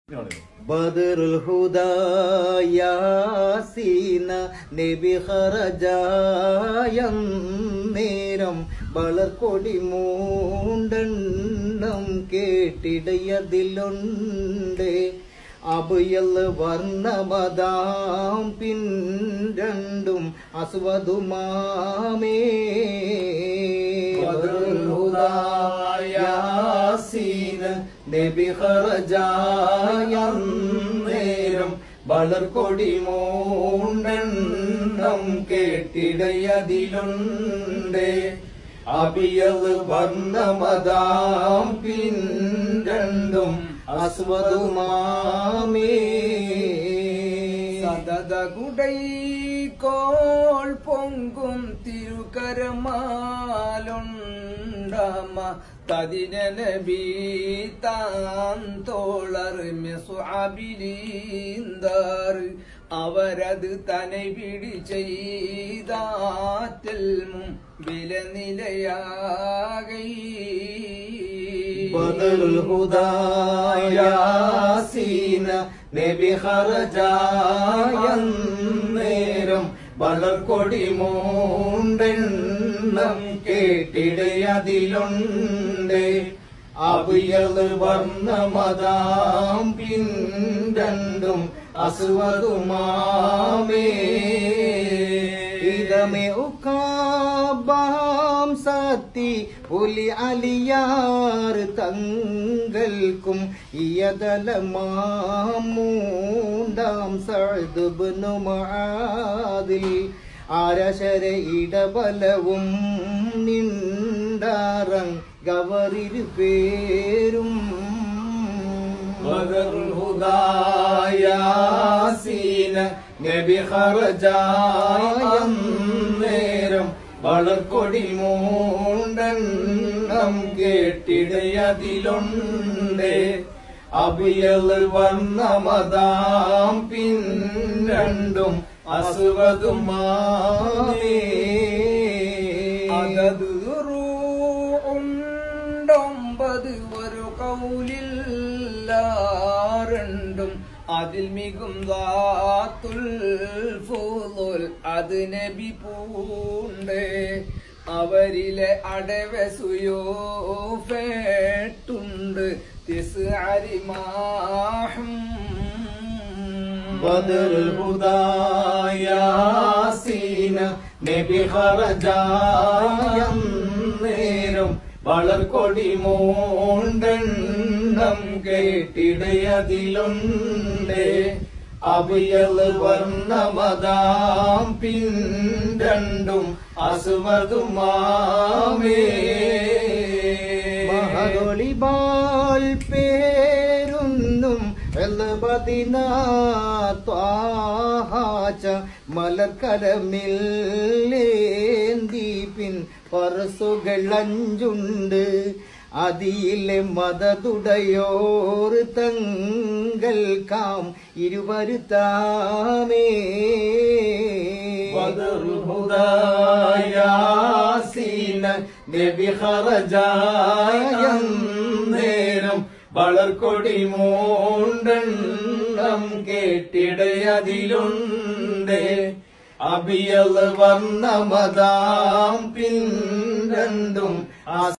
ബദറുൽ ഹുദായാസീന നബി ഖറജായം നേരം വളർക്കൊടി മൂണ്ടെണ്ണം കേട്ടിടയതിലുണ്ട് അഭയൽ വർണ്ണമതാം പിൻ രണ്ടും അസ്വതുമാമേ ബദറുൽ ഹുദായാസീന നബി ഖറജായം നേരം വളർക്കൊടി മൂണ്ടെണ്ണം കേട്ടിടയതിലുണ്ട് അബിയൽ വർണ്ണമതാം പിൻ രണ്ടും അസ്വതുമാമേ സതത കുടൈ കോൾ പൊങ്കും തിരുക്കരമാലുണ്ടമ തതിനബി താൻ തോളർ മെസുഅബിലീന്താർ അവരത് തനെ പിടി ചെയ്താറ്റൽ വില നിലയാകൈ ബദറുൽ ഹുദായാസീന നബി ഖറജായം നേരം വളർക്കൊടി മൂണ്ടെണ്ണം കേട്ടിടയതിലുണ്ട് അവിയൽ വർണ്ണമതാം പിൻ രണ്ടും അസുവതുമാമേ ഇതമേ ഉക്കാബാം സത്തി പുലി അലിയാർ തങ്ങൾക്കും ഇയതലമാമൂണ്ടാം സഴുതുബിനു മാതിൽ ആരശര ഇടബലവും നിണ്ടാറം ഗവറിൽ പേരും ബദറുൽ ഹുദായാസീന നബി ഖറജായം നേരം വളർക്കൊടി മൂണ്ടെണ്ണം കേട്ടിടയതിലുണ്ട് അബിയൽ വർണ്ണമതാം പിൻ രണ്ടും അസുവതുമാമേ അതത് ഉണ്ടൊമ്പത് ഒരു കൗലില്ലാറുണ്ടും അതിൽ മികും ദാത്തുൽ ഫുളുൽ അത് നബി പൂണ്ട് അവരിലെ അടവസുയോ ഫേട്ടുണ്ട് തിസ് അരിമാഹും ബദറുൽ ഹുദായാസീന നബി ഖറജായം നേരം വളർക്കൊടി മൂണ്ടെണ്ണം കേട്ടിടയതിലുണ്ട് അവിയൽ വർണ്ണമതാം പിൻ രണ്ടും അസുവതുമാമേ മഹതൊളിബാൽ പേരുന്നും ത്വാഹാച്ച മലർക്കരമില്ലേന്തി പിൻ പറസുകൾ അഞ്ചുണ്ട് അതിയിലെ മതതുടയോർ തങ്കൾക്കാം ഇരുവരുത്താമേ യാസീന നബി ഖറജായം നേരം വളർക്കൊടി മൂണ്ടെണ്ണം കേട്ടിടയതിലുണ്ട് അബിയൽ വർണ്ണമതാം പിൻ രണ്ടും